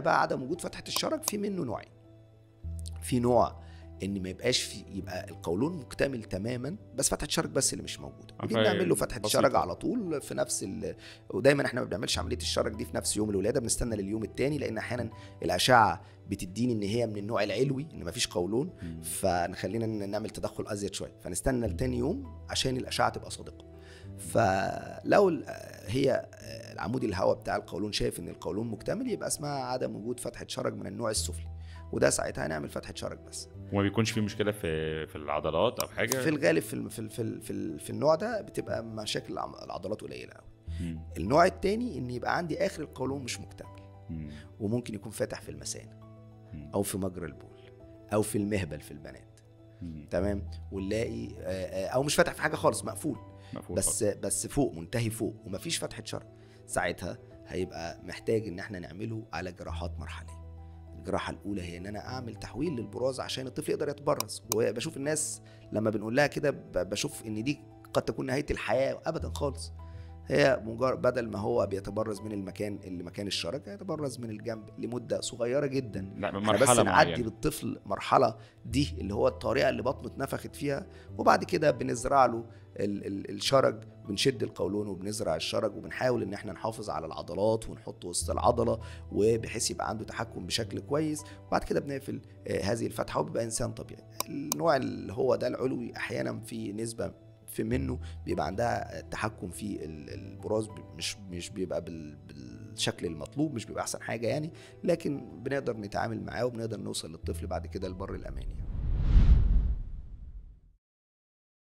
بقى عدم وجود فتحه الشرج في منه نوعين في نوع ان ما يبقاش في يبقى القولون مكتمل تماما بس فتحه الشرج بس اللي مش موجوده عارفة نيجي نعمل له فتحه بسيطة. الشرج على طول في نفس ال... ودايما احنا ما بنعملش عمليه الشرج دي في نفس يوم الولاده بنستنى لليوم الثاني لان احيانا الاشعه بتديني ان هي من النوع العلوي ان مفيش قولون مم. فنخلينا ن- نعمل تدخل ازيد شويه فنستنى لتاني يوم عشان الاشعه تبقى صادقه فلو ال- هي العمود الهواء بتاع القولون شايف ان القولون مكتمل يبقى اسمها عدم وجود فتحه شرج من النوع السفلي وده ساعتها هنعمل فتحه شرج بس وما بيكونش في مشكله في في العضلات او حاجه في الغالب في الم- في ال- في ال- في, ال- في النوع ده بتبقى مشاكل العم- العضلات قليله قوي مم. النوع التاني ان يبقى عندي اخر القولون مش مكتمل مم. وممكن يكون فاتح في المثانه مم. او في مجرى البول او في المهبل في البنات مم. تمام ونلاقي آه، آه، او مش فاتح في حاجه خالص مقفول مقفول بس بس فوق منتهي فوق ومفيش فتحه شرج ساعتها هيبقى محتاج ان احنا نعمله على جراحات مرحليه الجراحه الاولى هي ان انا اعمل تحويل للبراز عشان الطفل يقدر يتبرز وبشوف الناس لما بنقول لها كده ب- بشوف ان دي قد تكون نهايه الحياه ابدا خالص هي مجرد بدل ما هو بيتبرز من المكان اللي مكان الشرج هيتبرز من الجنب لمده صغيره جدا لا احنا مرحله بس نعدي معينه بالطفل مرحله دي اللي هو الطريقه اللي بطنه اتنفخت فيها وبعد كده بنزرع له ال- ال- الشرج بنشد القولون وبنزرع الشرج وبنحاول ان احنا نحافظ على العضلات ونحطه وسط العضله وبحيث يبقى عنده تحكم بشكل كويس وبعد كده بنقفل آه، هذه الفتحه وبيبقى انسان طبيعي النوع اللي هو ده العلوي احيانا في نسبه في منه بيبقى عندها تحكم في ال- البراز مش مش بيبقى بال- بالشكل المطلوب مش بيبقى احسن حاجه يعني لكن بنقدر نتعامل معاه وبنقدر نوصل للطفل بعد كده لبر الامان يعني.